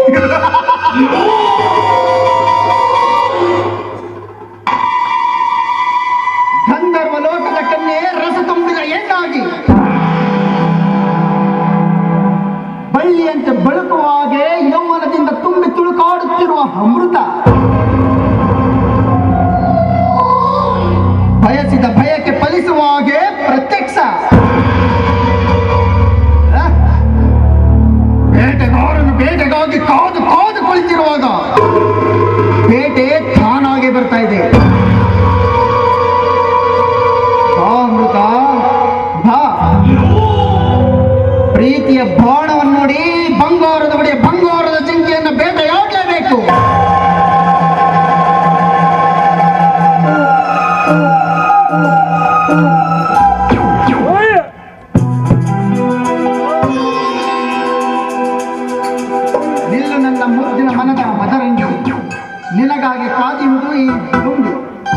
ಗಂಧರ್ವ ಲೋಕದ ಕನ್ಯೆ ರಸ ತುಂಬಿದ ಹೆಣ್ಣಾಗಿ ಬಳ್ಳಿಯಂತೆ ಬೆಳಕುವ ಹಾಗೆ ಯೌವನದಿಂದ ತುಂಬಿ ತುಳುಕಾಡುತ್ತಿರುವ ಅಮೃತ ಬಯಸಿದ ಭಯಕ್ಕೆ ಫಲಿಸುವ ಹಾಗೆ ಪ್ರತ್ಯಕ್ಷ ಆ? ಬೇಟೆಗಾರನು ಬೇಟೆಗಾಗಿ ಕಾದು ಕಾದು ಕುಳಿತಿರುವಾಗ ಬೇಟೆ ತಾನಾಗೆ ಬರ್ತಾ ಇದೆ ಬಾ ಅಮೃತ ಬಾ ಪ್ರೀತಿಯ ಬಾಣವನ್ನು ನೋಡಿ ಬಂಗಾರದ ಬಡಿಯ ಬಂಗಾರದ ಜಿಂಕೆಯನ್ನು ಬೇಟೆಯಾಡಲೇಬೇಕು ನಿಲ್ಲು ನನ್ನ ಮುದ್ದಿನ ಮನದ ಮದರಂಗಿ ನಿನಗಾಗಿ ಕಾದಿರುವುದು ಈ ದುಂಡು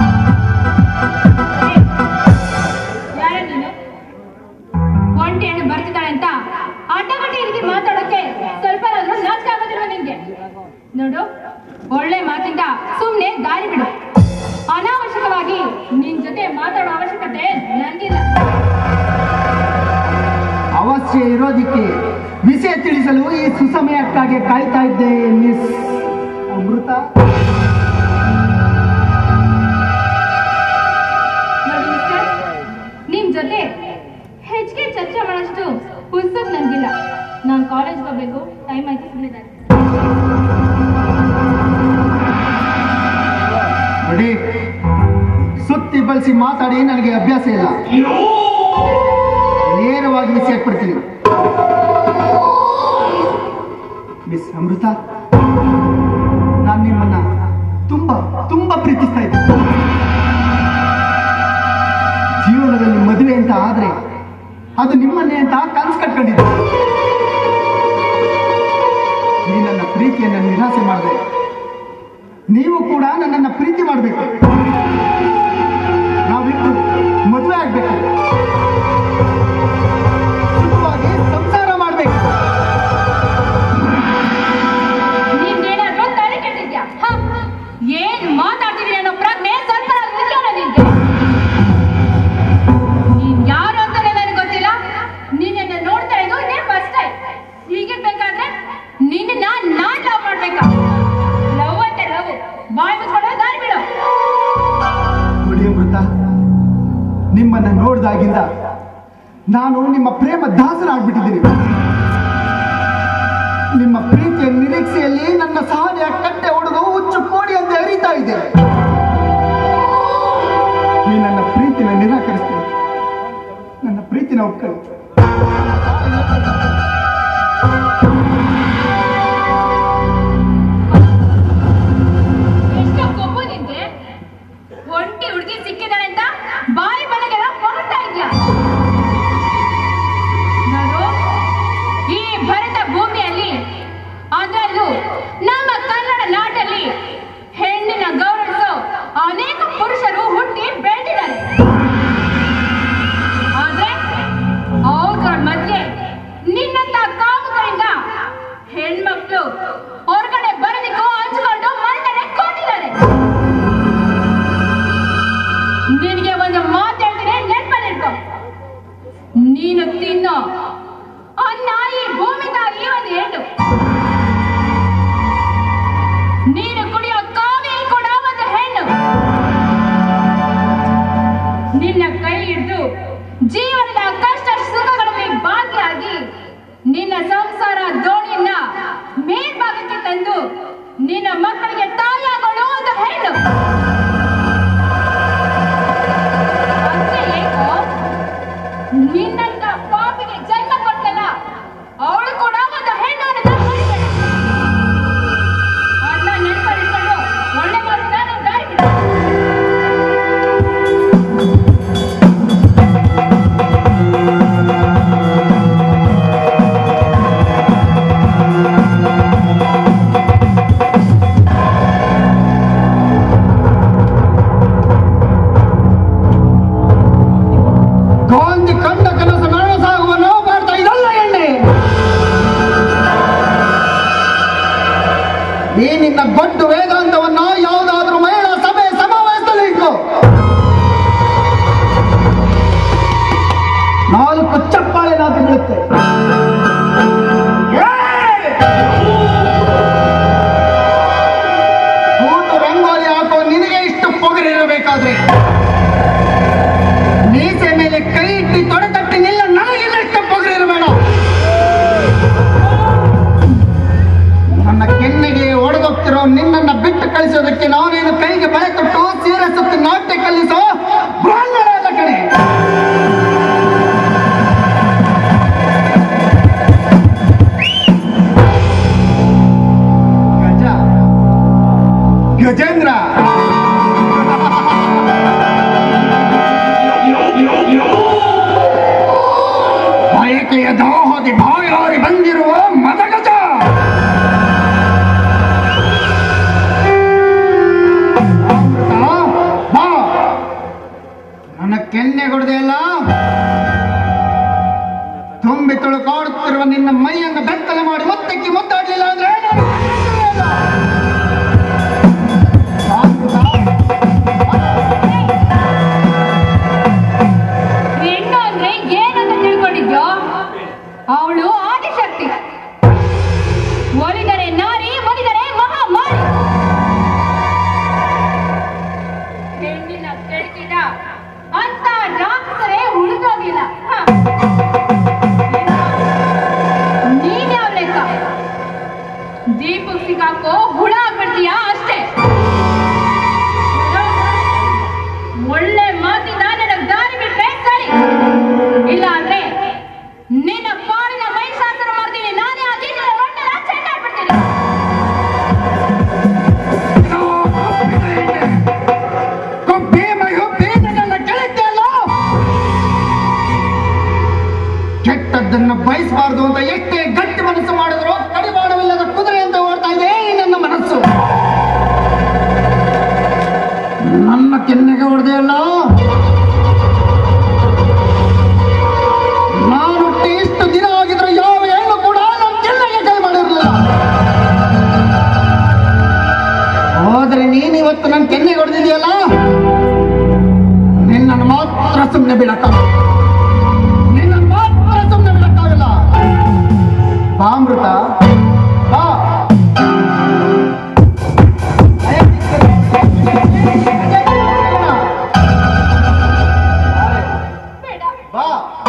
ಯಾರ ನೀನು ಒಂಟಿ ಹೆಣ್ಣು ಬರ್ತಿದ್ದಾಳೆ ಅಂತ ಅಡ್ಡಗಟ್ಟಿ ರೀತಿ ಮಾತಾಡೋಕೆ ಸ್ವಲ್ಪ ನಾಚಿಕೆ ಆಗೋದಿಲ್ವ ನಿನ್ಗೆ ನೋಡು ಒಳ್ಳೆ ಮಾತಿಂದ ಸುಮ್ನೆ ದಾರಿ ಬಿಡು ಅನಾವಶ್ಯಕವಾಗಿ ನಿನ್ ಜೊತೆ ಮಾತಾಡೋ ಅವಶ್ಯಕತೆ ನಂಗಿಲ್ಲ ಅವಶ್ಯ ಇರೋದಿಕ್ಕೆ ವಿಷಯ ತಿಳಿಸಲು ಈ ಸುಸಮಯಕ್ಕಾಗಿ ಕಾಯ್ತಾ ಇದ್ದೆ ಮಿಸ್ ಅಮೃತ ನೋಡಿ ಮಿಸ್ಟರ್ ನಿಮ್ ಜೊತೆ ಹೆಚ್ಚಿಗೆ ಚರ್ಚೆ ಮಾಡೋಷ್ಟು ಪುಸ್ತಕ್ ನಂಗಿಲ್ಲ ನಾನು ಕಾಲೇಜ್ಗೆ ಹೋಗ್ಬೇಕು ಟೈಮ್ ಆಯ್ತು ಸುಮ್ಮನೆ ನೋಡಿ ಸುತ್ತಿ ಬಳಸಿ ಮಾತಾಡಿ ನನಗೆ ಅಭ್ಯಾಸ ಇಲ್ಲ ನೇರವಾಗಿ ವಿಷಯಕ್ಕೆ ಬರ್ತೀನಿ ಮಿಸ್ ಅಮೃತ ನಾನು ನಿಮ್ಮನ್ನ ತುಂಬಾ ತುಂಬಾ ಪ್ರೀತಿಸ್ತಾ ಇದ್ದೆ ಜೀವನದಲ್ಲಿ ಮದುವೆ ಅಂತ ಆದ್ರೆ ಅದು ನಿಮ್ಮನ್ನೇ ಅಂತ ಕನ್ಸು ಕಟ್ಕೊಂಡಿದ್ದೆ ನೀ ನನ್ನ ಪ್ರೀತಿಯನ್ನು ನಿರಾಸೆ ಮಾಡಿದೆ ನೀವು ಕೂಡ ನನ್ನನ್ನು ಪ್ರೀತಿ ಮಾಡಬೇಕು ನಾವಿಟ್ಟು ಮದುವೆ ಆಗ್ಬೇಕು ಸುಖವಾಗಿ ಸಂಸಾರ ಮಾಡ್ಬೇಕು ನಿಮ್ಗೇನಾದ್ರೂ ತಲೆ ಕೆಟ್ಟಿದ್ಯಾ ಹ? ಏನ್ ಮಾತಾಡ್ತಿದೀನಿ ಅನ್ನೋ ಪ್ರಜ್ಞೆ ಸ್ವಲ್ಪ ಇದೆಯಲ್ಲ ನಿನ್ಗೆ ನೀನ್ ಯಾರು ಅಂತಾನೆ ನನಗೆ ಗೊತ್ತಿಲ್ಲ ನಿನ್ನ ನೋಡ್ತಾ ಇದ್ದು ಇದೇ ಫಸ್ಟ್ ಟೈಮ್ ಹೀಗಿರ್ಬೇಕಾದ್ರೆ ನಿನ್ನ ನಾನ್ ಲವ್ ಮಾಡ್ಬೇಕಾ ಲವ್ ಅಂತೆ ಲವ್ ಬಾಯ್ ಮುಚ್ಕೊಂಡು ದಾರಿ ಬಿಡು ನೋಡಿ ಅಮೃತ ನಿಮ್ಮನ್ನ ನೋಡಿದಾಗಿಂದ ನಾನು ನಿಮ್ಮ ಪ್ರೇಮ ದಾಸನಾಗ್ಬಿಟ್ಟಿದ್ದೀನಿ ನಿಮ್ಮ ಪ್ರೀತಿಯ ನಿರೀಕ್ಷೆಯಲ್ಲಿ ನನ್ನ ಸಹನೆಯ ಕಟ್ಟೆ ಹೊಡೆದು ಹುಚ್ಚು ಕೋಡಿ ಅಂತ ಹರಿತಾ ಇದೆ ನೀ ನನ್ನ ಪ್ರೀತಿನ ನಿರಾಕರಿಸ್ತೀನಿ ನನ್ನ ಪ್ರೀತಿನ ಒಪ್ಕೊಳ್ಳಿ ಎಷ್ಟು ಕೊಬ್ಬು ನಿನ್ಗೆ ಒಂಟಿ ಹುಡುಗಿ ಸಿಕ್ಕಿದಾಳೆ ಅಂತ ಬಾಯಿ ಮನೆಗೆಲ್ಲ ಹೊರಡ್ತಾ ಇದ್ಯಾ ನೋಡು ಈ ಭರತ ಭೂಮಿಯಲ್ಲಿ ಅದರಲ್ಲೂ ನಮ್ಮ ಕನ್ನಡ ನಾಟಲ್ಲಿ ಹೆಣ್ಣಿನ ಗೌರವಿಸೋ ಅನೇಕ ಪುರುಷರು ಹುಟ್ಟಿ ಬೆಳೆದಿದ್ದಾರೆ ಆದ್ರೆ ಈ ನಿನ್ನ ಗೊಡ್ಡು ವೇದಾಂತವನ್ನ ಯಾವುದಾದ್ರೂ ಮಹಿಳಾ ಸಭೆ ಸಮಾವೇಶದಲ್ಲಿ ಇಟ್ಕೋ ನಾಲ್ಕು ಚಪ್ಪಾಳೆ ನಾಲ್ಕು ಬೀಳುತ್ತೆ ಕೂತು ರಂಗೋಲಿ ಹಾಕೋ ನಿನಗೆ ಇಷ್ಟು ಪೊಗರಿರಬೇಕಾದ್ರೆ ಮೀಸೆ ಮೇಲೆ ಕೈ ಇಟ್ಟು ತೊಡೆತಟ್ಟಿ ನಿಲ್ಲ ನನಗಿಲ್ಲ ಇಷ್ಟು ಪೊಗರಿರಬೇಡ ನನ್ನ ಕೆನ್ನೆಗೆ ಒಡೆದೋಗ್ತಿರೋ ನಿನ್ನನ್ನ ಬಿಟ್ಟು ಕಳಿಸೋದಕ್ಕೆ ನಾನೇನು ಕೈಗೆ ಬಳೆ ಕೊಟ್ಟು ಸೀರೆ ಸುತ್ತಿ ನಾಟ್ಯ ಕಲಿಸೋ ಬ್ರಾಹ್ಮಣ ಅಲ್ಲ ಕಣೆ ಗಜ ಗಜೇಂದ್ರ ಬಯಕೆಯ ದಾಹದಿ ಬಾಯಾರಿ ಬಂದಿರುವ ಮದಗಜ ಅಮೃತ, ಬಾ. ನನ್ನ ಕೆನ್ನೆ ಕೊಡದೆಯಲ್ಲ ತುಂಬಿ ತುಳುಕಾಡುತ್ತಿರುವ ನಿನ್ನ ಮೈಯನ್ನು ಬೆತ್ತಲೆ ಮಾಡಿ ಮುತ್ತಕ್ಕೆ ಮುತ್ತಾಡ್ಲಿಲ್ಲ ಅಂದ್ರೆ ನಾನು ಬಿಡುವುದೇ ಇಲ್ಲ. ಅಮೃತ, ಹೆಣ್ಣು ಅಂದ್ರೆ ಏನಂತ ತಿಳ್ಕೊಂಡಿದ್ಯೋ ಅವಳು ಆದಿಶಕ್ತಿ ಒಲಿದರೆ ನಾರಿ ಮುಗಿದರೆ ಮಹಾ ಮಾರಿ ಹೆಣ್ಣಿನ ಕೆಳಗಿದ ಅಂತ ರಾಕ್ಷಸರೇ ಉಳಿದೋಗಿಲ್ಲ ಹ. ನೀನ್ ಯಾವ ಲೆಕ್ಕ ದೀಪಕ್ ಸಿಗಾಕೋ ಹುಳ ಬಿಡ್ತೀಯಾ ಅಷ್ಟೇ ಒಳ್ಳೆ ಮಾತಿಂದ ನನಗ್ ದಾರಿ ಬಿಟ್ರೆ ಸರಿ ಇಲ್ಲ ಅಂದ್ರೆ ನಿನ್ನ ಪಾಲಿನ ಮೈಸಾಸನ ಮಾಡ್ತೀನಿ ನಾನೇ ಆ ದೀಪದ ರೊಟ್ಟೆನ ಚೆಂಡಾಡ್ಬಿಡ್ತೀನಿ ಕೊಬ್ಬಿ ಮೈಹುಬ್ಬಿ ನನ್ನನ್ನ ಕೆಳಕ್ಕೆಲ್ಲ ಕೆಟ್ಟದ್ದನ್ನ ಬಯಸಬಾರದು ಅಂತ ಎಷ್ಟೇ ಗಟ್ಟಿ ಮನಸ್ಸು ಮಾಡಿದ್ರು ಕಡಿವಾಣವಿಲ್ಲದ ಕುದುರೆ ಅಂತ ಓಡ್ತಾ ಇದೆ ಈ ನನ್ನ ಮನಸ್ಸು ನನ್ನ ಕೆನ್ನೆಗೆ ಹೊಡೆದೆಯಲ್ಲ ನಾನು ಹುಟ್ಟಿ ಇಷ್ಟು ದಿನ ಆಗಿದ್ರೆ ಯಾವ ಹೆಣ್ಣು ಕೂಡ ನನ್ನ ಕೆನ್ನೆಗೆ ಕೈ ಮಾಡಿರಲಿಲ್ಲ ಹೋದ್ರೆ ನೀನ್ ಇವತ್ತು ನನ್ನ ಕೆನ್ನೆ ಹೊಡೆದಿದೆಯಲ್ಲ ನಿನ್ನನ್ನು ಮಾತ್ರ ಸುಮ್ಮನೆ ಬಿಡಕ್ಕಾಗ ನಿನ್ನನ್ನು ಮಾತ್ರ ಸುಮ್ಮನೆ ಬಿಡಕ್ಕಾಗಲ್ಲ ಬಾ ಅಮೃತ ಬಾ ಬೇಡ ಬಾ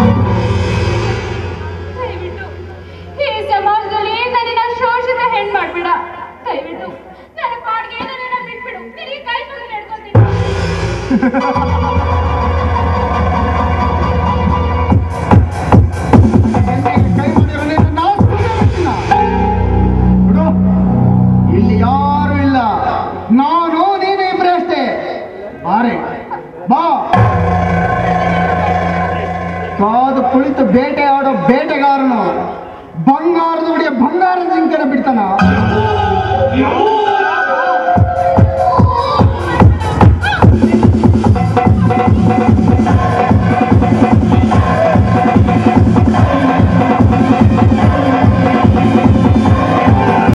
ದಯವಿಟ್ಟು ಈ ಸಮಾಜದಲ್ಲಿ ನನ್ನನ್ನ ಶೋಷಿತ ಹೆಣ್ ಮಾಡ್ಬೇಡ ದಯವಿಟ್ಟು ನನ್ನ ಪಾಡ್ಗೆ ನನ್ನನ್ನ ಬಿಟ್ಬಿಡು ನಿನಗೆ ಕೈ ಮುಗಿದು ನಡ್ಕೊತೀನಿ ಕೆನ್ನೆಗೆ ಕೈ ಮಾಡಿರೋ ನಿನ್ನನ್ನು ನಾವು ಸುಮ್ನೆ ಬಿಡ್ತೀನಾ? ಬಿಡು. ಇಲ್ಲಿ ಯಾರು ಇಲ್ಲ ನಾನು ನೀನು ಇಬ್ರೇ ಅಷ್ಟೇ ಬಾರೆ ಬಾ ಕಾದು ಕುಳಿತು ಬೇಟೆ ಆಡೋ ಬೇಟೆಗಾರನು ಬಂಗಾರದ ಹುಡಿಯ ಬಂಗಾರದ ಜಿಂಕೆನ ಬಿಡ್ತಾನ